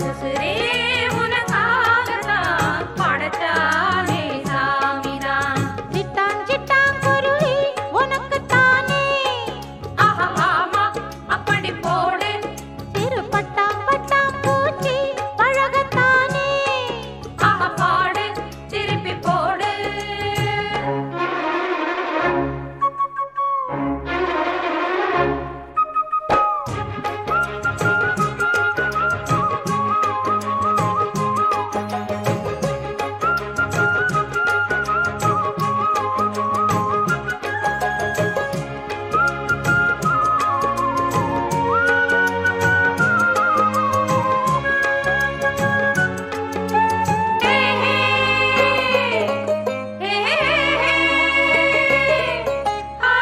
உசுரே உனக்காகத்தான் படைச்சானே சாமிதான் சிட்டான் சிட்டான் குருவி உனக்குத்தானே ஆஹா ஆமா அப்படி போடு சிறு பட்டாம் பட்டாம் பூச்சி பழகத்தானே ஆஹா பாடு திருப்பி போடு ஹே ஹே ஹே ஆ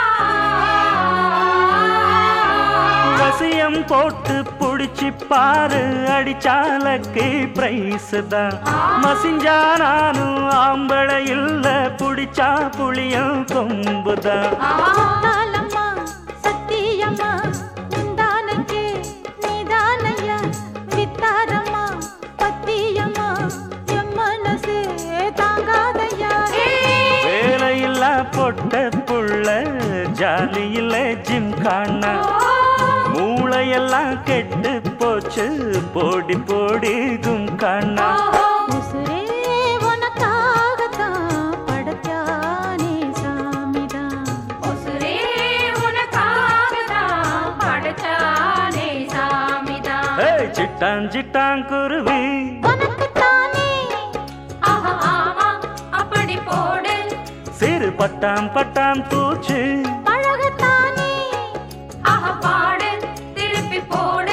வசியம் போட்டு புடிச்சு பாரு அடிச்சாலக்கு பிரைஸ் தான் மசிஞ்சா நானும் ஆம்பளை இல்ல புடிச்சா புளியும் கொம்புதான் தாளம்மா சத்தியம்மா நிந்தானைக்கே நீதானையா வித்தாரம்மா பத்தியம்மா என் மனசு தாங்காதையா வேலையில்லா பொட்ட புள்ள ஜாலியில ஜிம் காணா மூளையெல்லாம் கெட்டு போச்சு போடி போடி கும் காணா உசுரே உனக்காகத்தான் படைச்சானே சாமிதான் உசுரே உனக்காகத்தான் படைச்சானே சாமிதான் ஏய், சிட்டான் சிட்டான் குருவி உனக்குத்தானே ஆஹா ஆமா அப்படி போடு சிறு பட்டாம் பட்டாம் பூச்சி பழகத்தானே ஆஹா பாடு திருப்பி போடு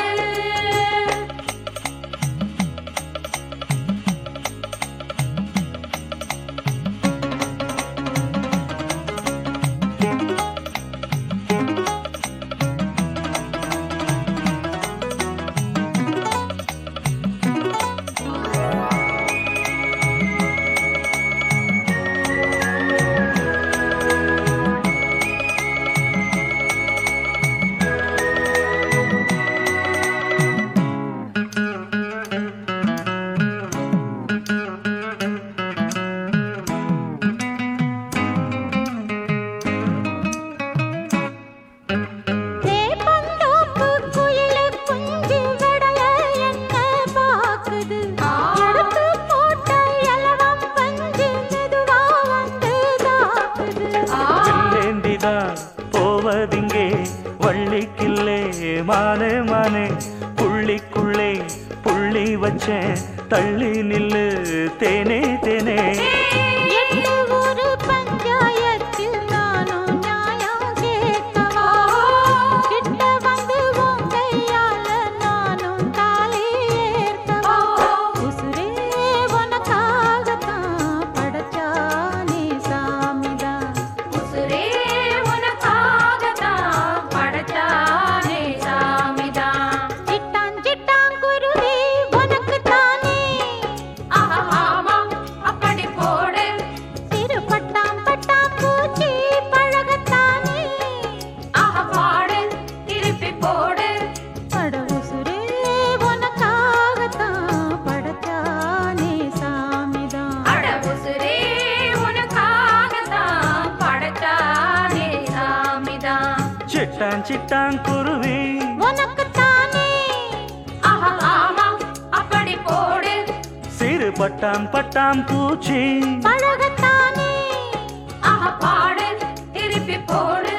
தேப்பந்தோப்பு குயிலு குஞ்சு விடல என்ன பாக்குது எடுத்து போட்ட இலவம் பஞ்சு மெதுவா வந்து தாக்குது வெள்ளேந்திதான் போவதிங்கே வள்ளிக்கில்லே மானே மானே புள்ளிக்குள்ளே புள்ளி வச்சேன் தள்ளி நில்லு தேனே தேனே எட்டு ஊரு பஞ்சாயத்தில் நானும் நியாயம் கேட்கவா கிட்ட வந்து உன் கையால நானும் தாலி ஏற்கவா உசுரே உனக்காகத்தான் படைச்சானே சாமிதான் உசுரே உனக்காகத்தான் படைச்சானே சாமிதான் சிட்டான் சிட்டான் குருவி உனக்குத்தானே ஆஹா ஆமா அப்படி போடு சிறு பட்டாம் பட்டாம் பூச்சி பழகத்தானே ஆஹா பாடு திருப்பி போடு அட உசுரே உனக்காகத்தான் படைச்சானே சாமிதான் அட உசுரே உனக்காகத்தான் படைச்சானே சாமிதான் சிட்டான் சிட்டான் குருவி உனக்குத்தானே ஆஹா ஆமா அப்படி போடு சிறு பட்டாம் பட்டாம் பூச்சி பழகத்தானே ஆஹா பாடு திருப்பி போடு